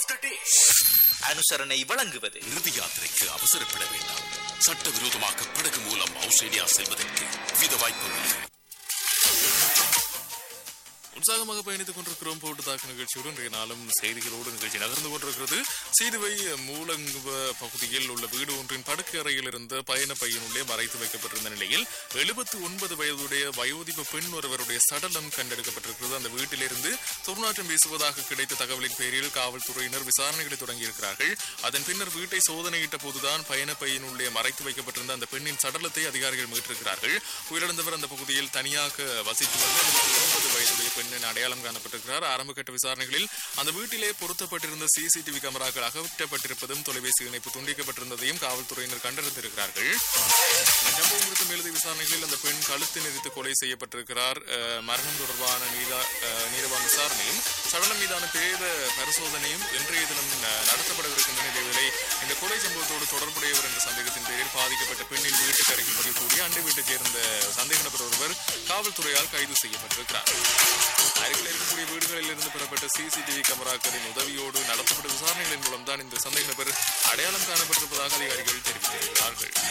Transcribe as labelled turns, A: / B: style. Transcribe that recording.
A: த டே
B: அனுசரணை வழங்குவது
A: இறுதி யாத்திரைக்கு அவசரப்பட வேண்டாம் சட்டவிரோதமாக படகு மூலம் ஆஸ்திரேலியா செல்வதற்கு வித வாய்ப்புகள்
C: உற்சாகமாக பயணித்துக் கொண்டிருக்கிறோம் போட்டு தாக்கு நிகழ்ச்சியுடன் இன்றைய நாளும் செய்திகளோடு நிகழ்ச்சி நகர்ந்து கொண்டிருக்கிறது சீதுவை மூலங்குவ பகுதியில் உள்ள வீடு ஒன்றின் படுக்கை அறையில் இருந்த பயண பையனுள்ளே மறைத்து வைக்கப்பட்டிருந்த நிலையில் எழுபத்தி ஒன்பது வயதுடைய வயோதிப பெண் ஒருவருடைய சடலம் கண்டெடுக்கப்பட்டிருக்கிறது அந்த வீட்டிலிருந்து துர்நாற்றம் வீசுவதாக கிடைத்த தகவலின் பேரில் காவல்துறையினர் விசாரணைகளை தொடங்கியிருக்கிறார்கள் அதன் பின்னர் வீட்டை சோதனையிட்ட போதுதான் பயண பையனுள்ளே மறைத்து வைக்கப்பட்டிருந்த அந்த பெண்ணின் சடலத்தை அதிகாரிகள் மீட்டிருக்கிறார்கள் உயிரிழந்தவர் அந்த பகுதியில் தனியாக வசித்து வந்த ஒன்பது வயதுடைய பெண்ணின் அடையாளம் காணப்பட்டிருக்கிறார் ஆரம்ப கட்ட விசாரணைகளில் அந்த வீட்டிலே பொருத்தப்பட்டிருந்த சிசிடிவி கேமராக்கள் அகற்றப்பட்டிருப்பதும் தொலைபேசி இணைப்பு துண்டிக்கப்பட்டிருந்ததையும் காவல்துறையினர் கண்டறிந்திருக்கிறார்கள் இந்த சம்பவம் குறித்த மேலதிக விசாரணைகளில் அந்த பெண் கழுத்து நெறித்து கொலை செய்யப்பட்டிருக்கிறார் அஹ், மரணம் தொடர்பான நீதா அஹ், நீதவான் விசாரணையும் சடலம் மீதான பிரேத பரிசோதனையும் இன்றைய தினம் அஹ், நடத்தப்படவிருக்கின்ற நிலையிலே இந்த கொலை சம்பவத்தோடு தொடர்புடையவர் என்ற சந்தேகத்தின் பேரில் பாதிக்கப்பட்ட பெண்ணின் வீட்டுக்கு அருகில் வசிக்கக்கூடிய அண்டை வீட்டைச் சேர்ந்த சந்தேக நபர் ஒருவர் காவல்துறையால் கைது செய்யப்பட்டிருக்கிறார் அருகில் இருக்கக்கூடிய வீடுகளில் இருந்து பெறப்பட்ட சிசிடிவி கேமராக்களின் உதவியோடு நடத்தப்பட்ட விசாரணைகளின் மூலம் தான் இந்த சந்தேக நபர் அடையாளம் காணப்பட்டிருப்பதாக அதிகாரிகள் தெரிவித்திருக்கிறார்கள்